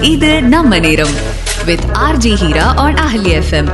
இது நம்ம நேரம் with RJ Heera on Ahalya FM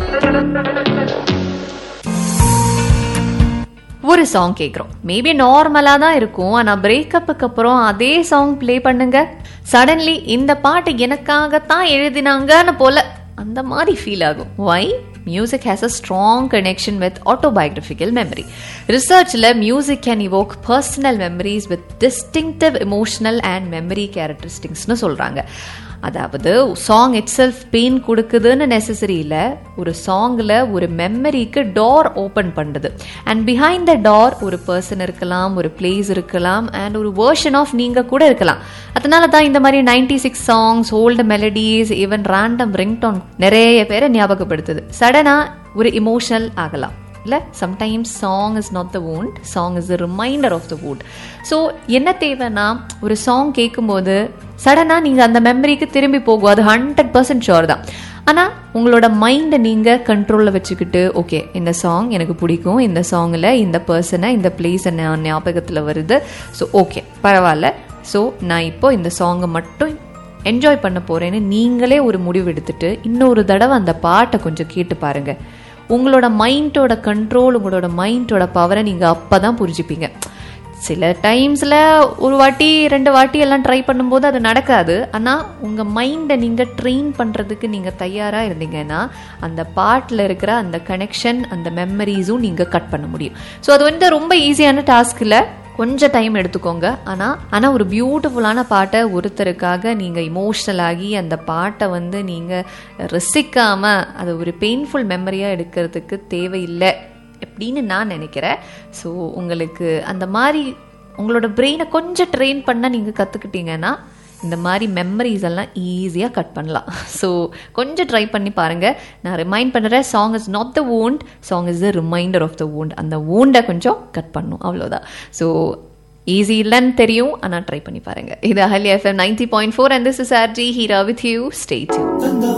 ஒரு சாங் கேட்குறோம் மேபி நார்மலாக தான் இருக்கும் ஆனால் பிரேக்கப்புக்கு அப்புறம் அதே சாங் ப்ளே பண்ணுங்க சடன்லி இந்த பாட்டு எனக்காகத்தான் எழுதினாங்கன்னு போல அந்த மாதிரி ஃபீல் ஆகும் why music has a strong connection with autobiographical memory ரிசர்ச்சில் music can evoke personal memories with distinctive emotional and memory கேரக்டரிஸ்டிக்ஸ்னு சொல்கிறாங்க அதாவது சாங் இட் செல்ஃப் பெயின் கொடுக்குதுன்னு நெசசரி இல்லை ஒரு சாங்கில் ஒரு மெமரிக்கு டோர் ஓப்பன் பண்ணுது அண்ட் பிஹைண்ட் த டோர் ஒரு பர்சன் இருக்கலாம் ஒரு பிளேஸ் இருக்கலாம் அண்ட் ஒரு வேர்ஷன் ஆஃப் நீங்கள் கூட இருக்கலாம் அதனால தான் இந்த மாதிரி ninety six songs old melodies even random ringtone நிறைய பேரை ஞாபகப்படுத்துது சடனாக ஒரு இமோஷனல் ஆகலாம் இல்லை sometimes song is not the wound song is the reminder of the wound so என்ன தேவைன்னா ஒரு சாங் கேட்கும்போது சடனாக நீங்கள் அந்த மெமரிக்கு திரும்பி போகும் அது ஹண்ட்ரட் பர்சன்ட் ஷோர் தான் ஆனால் உங்களோட மைண்டை நீங்கள் கண்ட்ரோலில் வச்சுக்கிட்டு ஓகே இந்த சாங் எனக்கு பிடிக்கும் இந்த சாங்கில் இந்த பர்சனை இந்த பிளேஸை ஞாபகத்தில் வருது ஸோ ஓகே பரவாயில்ல ஸோ நான் இப்போ இந்த சாங்கை மட்டும் என்ஜாய் பண்ண போகிறேன்னு நீங்களே ஒரு முடிவு எடுத்துட்டு இன்னொரு தடவை அந்த பாட்டை கொஞ்சம் கேட்டு பாருங்கள் உங்களோட மைண்டோட கண்ட்ரோல் உங்களோட மைண்டோட பவரை நீங்கள் அப்போ தான் புரிஞ்சுப்பீங்க சில டைம்ஸில் ஒரு வாட்டி ரெண்டு வாட்டி எல்லாம் ட்ரை பண்ணும்போது அது நடக்காது ஆனால் உங்கள் மைண்டை நீங்கள் ட்ரெயின் பண்ணுறதுக்கு நீங்கள் தயாராக இருந்தீங்கன்னா அந்த பாட்டில் இருக்கிற அந்த கனெக்ஷன் அந்த மெமரிஸும் நீங்கள் கட் பண்ண முடியும் ஸோ அது வந்து ரொம்ப ஈஸியான டாஸ்க் இல்லை கொஞ்சம் டைம் எடுத்துக்கோங்க ஆனால் ஆனால் ஒரு பியூட்டிஃபுல்லான பாட்டை ஒருத்தருக்காக நீங்கள் இமோஷ்னல் ஆகி அந்த பாட்டை வந்து நீங்கள் ரசிக்காமல் அது ஒரு பெயின்ஃபுல் மெமரியாக எடுக்கிறதுக்கு தேவையில்லை அப்படின்னு நான் நினைக்கிறேன் ஸோ உங்களுக்கு அந்த மாதிரி உங்களோட பிரெயினை கொஞ்சம் ட்ரெயின் பண்ண நீங்கள் கற்றுக்கிட்டீங்கன்னா இந்த மாதிரி மெமரிஸ் எல்லாம் ஈஸியாக கட் பண்ணலாம் ஸோ கொஞ்சம் ட்ரை பண்ணி பாருங்கள் நான் ரிமைண்ட் பண்ணுறேன் song is not the wound song is the reminder of the wound அந்த wound-அ கொஞ்சம் கட் பண்ணும் அவ்வளோதான் ஸோ ஈஸி இல்லைன்னு தெரியும் ஆனால் ட்ரை பண்ணி பாருங்கள் இது Ahalya FM ninety point four and this is R J Heera with you stay tune